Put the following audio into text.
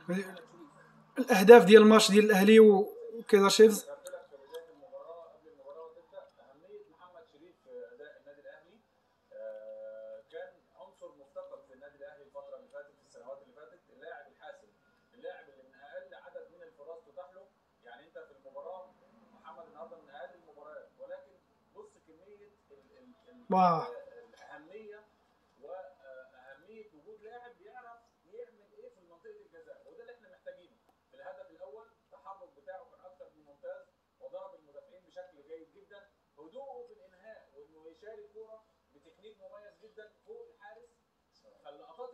الاهداف ديال الماتش ديال الاهلي وكذا شيفز ذكرت لك في بدايه المباراه قبل المباراه ما تبدا اهميه محمد شريف في اداء النادي الاهلي آه، كان عنصر مفتقد في النادي الاهلي الفتره اللي فاتت في السنوات اللي فاتت اللاعب الحاسم اللاعب اللي من اقل عدد من الفرص تتاح له يعني انت في المباراه محمد النهارده من اقل المباريات ولكن بص كميه ال- ال- ال- واه. الاهميه واهميه وجود لاعب بيعرف يعمل ايه في منطقه الجزاء وده اللي احنا محتاجينه في الهدف الاول التحرك بتاعه كان اكتر من ممتاز وضرب المدافعين بشكل جيد جدا هدوءه في الانهاء وانه يشارك كوره بتكنيك مميز جدا فوق الحارس فاللقطات